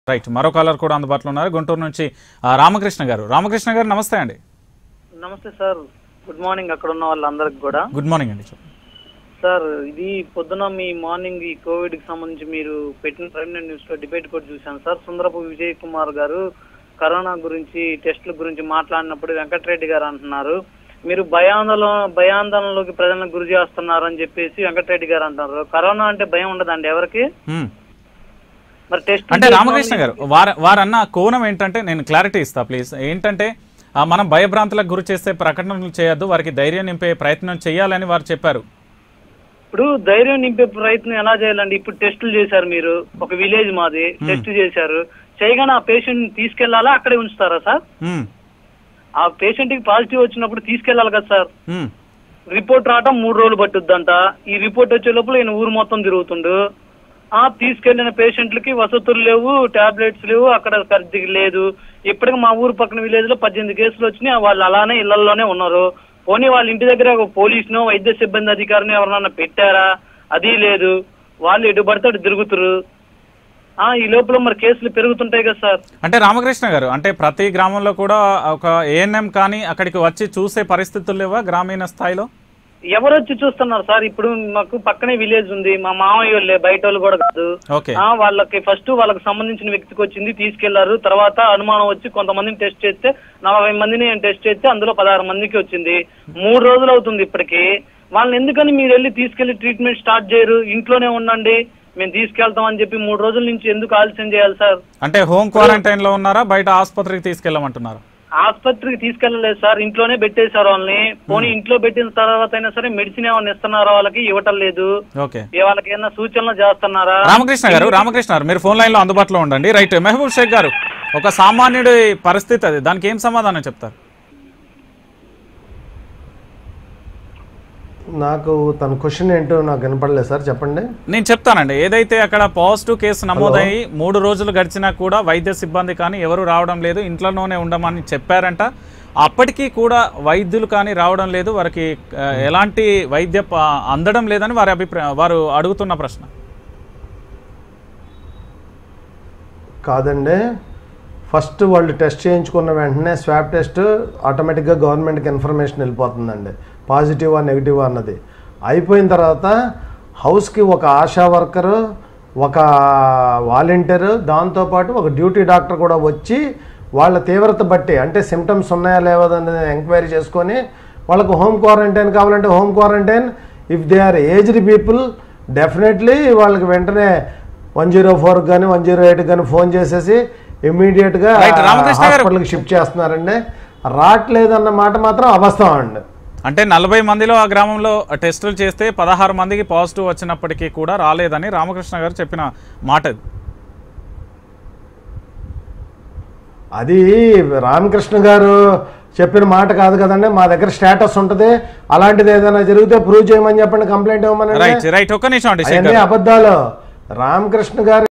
Right మరో caller కూడా అందుబాటులో ఉన్నారు గుంటూరు నుంచి ఆ, రామకృష్ణ గారు రామకృష్ణ గారు నమస్తే అండి నమస్తే సార్ గుడ్ మార్నింగ్ అక్కడ ఉన్న వాళ్ళందరికి కూడా గుడ్ మార్నింగ్ అండి చెప్పండి. సార్ ఇది పొద్దున మీ మార్నింగ్ ఈ కోవిడ్ కి సంబంధించి మీరు పెట్టిన ప్రైమ్ న్యూస్ లో డిబేట్ కూడా చూశాను సార్ సుందరపు విజయ్ కుమార్ గారు కరోనా గురించి టెస్టుల గురించి మాట్లాడినప్పుడు వెంకటరెడ్డి గారు అంటున్నారు మీరు భయాందోళన భయాందోళనలోకి ప్రజలను గురి చేస్తున్నారు అని చెప్పేసి వెంకటరెడ్డి గారు అంటున్నారు కరోనా అంటే భయం ఉండదండి ఎవరికి మ్మ్. మరి టెస్ట్ అంటే రామకృష్ణ గారు వారు వారన్న కోణం ఏంటంటే నేను క్లారిటీ ఇస్తా ప్లీజ్ ఏంటంటే ఆ, మనం భయభ్రాంతులకు గురి చేసే ప్రకటనలు చేయొద్దు వారికి ధైర్యం నింపే ప్రయత్నం చేయాలని వారు చెప్పారు ఇప్పుడు ధైర్యం నింపే ప్రయత్నం ఎలా చేయాలండి ఇప్పుడు టెస్టులు చేశారు మీరు ఒక విలేజ్ మాది టెస్ట్ చేశారు చేయగానే ఆ పేషెంట్ తీసుకెళ్లాలా అక్కడే ఉంచుతారా సార్ మ్మ్. ఆ పేషెంట్ కి పాజిటివ్ వచ్చినప్పుడు తీసుకెళ్లాలి కదా సార్ మ్మ్. రిపోర్ట్ రావటం మూడు రోజులు పట్టుద్దంట ఈ రిపోర్ట్ వచ్చే లోపల ఈయన ఊరు మొత్తం తిరుగుతుండు ఆ తీసుకెళ్లిన పేషెంట్లకి వసతులు లేవు టాబ్లెట్స్ లేవు అక్కడ సర్ది లేదు ఇప్పటికి మా ఊరు పక్కన విలేజ్ లో పద్దెనిమిది కేసులు వచ్చినాయి వాళ్ళు అలానే ఇళ్లలోనే ఉన్నారు పోనీ వాళ్ళ ఇంటి దగ్గర ఒక పోలీసునో వైద్య సిబ్బంది అధికారిని ఎవరన్నా పెట్టారా అది లేదు వాళ్ళు ఎటు పడితే అటు తిరుగుతురు ఆ ఈ లోపల మరి కేసులు పెరుగుతుంటాయి కదా సార్ అంటే రామకృష్ణ గారు అంటే ప్రతి గ్రామంలో కూడా ఒక ఏఎన్ఎం కానీ అక్కడికి వచ్చి చూసే పరిస్థితులు లేవా గ్రామీణ స్థాయిలో ఎవరు వచ్చి చూస్తున్నారు సార్ ఇప్పుడు మాకు పక్కనే విలేజ్ ఉంది మా మామయ్య వాళ్ళే బయట వాళ్ళు కూడా కాదు ఓకే ఆ వాళ్ళకి ఫస్ట్ వాళ్ళకి సంబంధించిన వ్యక్తికి వచ్చింది తీసుకెళ్లారు తర్వాత అనుమానం వచ్చి కొంతమందిని టెస్ట్ చేస్తే నలభై మందిని టెస్ట్ చేస్తే అందులో పదహారు మందికి వచ్చింది మూడు రోజులు అవుతుంది ఇప్పటికి వాళ్ళని ఎందుకని మీరు వెళ్ళి తీసుకెళ్లి ట్రీట్మెంట్ స్టార్ట్ చేయరు ఇంట్లోనే ఉండండి మేము తీసుకెళ్తాం అని చెప్పి మూడు రోజుల నుంచి ఎందుకు ఆలస్యం చేయాలి సార్ అంటే హోమ్ క్వారంటైన్ లో ఉన్నారా బయట ఆసుపత్రికి తీసుకెళ్ళమంటున్నారు ఆసుపత్రికి తీసుకెళ్ళలేదు సార్ ఇంట్లోనే పెట్టేశారు వాళ్ళని పోనీ ఇంట్లో పెట్టిన తర్వాత అయినా సరే మెడిసిన్ ఏమైనా ఇస్తున్నారా వాళ్ళకి ఇవ్వటం లేదు ఓకే ఏ వాళ్ళకి ఏమైనా సూచనలు చేస్తున్నారా రామకృష్ణ గారు రామకృష్ణ గారు మీరు ఫోన్ లైన్ లో అందుబాటులో ఉండండి రైట్ మెహబూబ్ షేక్ గారు ఒక సామాన్యుడి పరిస్థితి అది దానికి ఏం సమాధానం చెప్తారు నాకు తన క్వశ్చన్ ఏంటో నాకు వినపడలేదు సార్ చెప్పండి నేను చెప్తానండి ఏదైతే అక్కడ పాజిటివ్ కేసు నమోదయ్యి మూడు రోజులు గడిచినా కూడా వైద్య సిబ్బంది కానీ ఎవరు రావడం లేదు ఇంట్లోనే ఉండమని చెప్పారంట అప్పటికీ కూడా వైద్యులు కానీ రావడం లేదు వారికి ఆ, ఎలాంటి వైద్య ప- అందడం లేదని వారి అభిప్రాయం వారు అడుగుతున్న ప్రశ్న కాదండి ఫస్ట్ వాళ్ళు టెస్ట్ చేయించుకున్న వెంటనే స్వాబ్ టెస్ట్ ఆటోమేటిక్గా గవర్నమెంట్కి ఇన్ఫర్మేషన్ వెళ్ళిపోతుందండి పాజిటివ్ నెగిటివ్ అన్నది అయిపోయిన తర్వాత హౌస్కి ఒక ఆశా వర్కరు ఒక వాలంటీర్ దాంతోపాటు ఒక డ్యూటీ డాక్టర్ కూడా వచ్చి వాళ్ళ తీవ్రత బట్టి అంటే సిమ్టమ్స్ ఉన్నాయా లేవా అనేది ఎంక్వైరీ చేసుకొని వాళ్ళకు హోమ్ క్వారంటైన్ కావాలంటే home quarantine if they are aged people definitely వాళ్ళకి వెంటనే వన్ జీరో ఫోర్ కానీ వన్ జీరో ఎయిట్ కానీ ఫోన్ చేసేసి ఇమ్మీడియట్గా Right, రామకృష్ణ గారు. హాస్పిటల్కి షిఫ్ట్ చేస్తున్నారండి రావట్లేదన్న మాట మాత్రం అబద్ధం అండి అంటే నలభై మందిలో ఆ గ్రామంలో టెస్టులు చేస్తే పదహారు మందికి పాజిటివ్ వచ్చినప్పటికీ కూడా రాలేదని రామకృష్ణ గారు చెప్పిన మాట ఇది. అది రామకృష్ణ గారు చెప్పిన మాట కాదు కదండి మా దగ్గర స్టేటస్ ఉంటుంది అలాంటిది ఏదైనా జరిగితే ప్రూవ్ చేయమని చెప్పండి కంప్లైంట్ ఇవ్వమని రైట్ రైట్ ఒక్క నిమిషం అండి శేఖర్ అవన్నీ అబద్ధాలు రామకృష్ణ గారు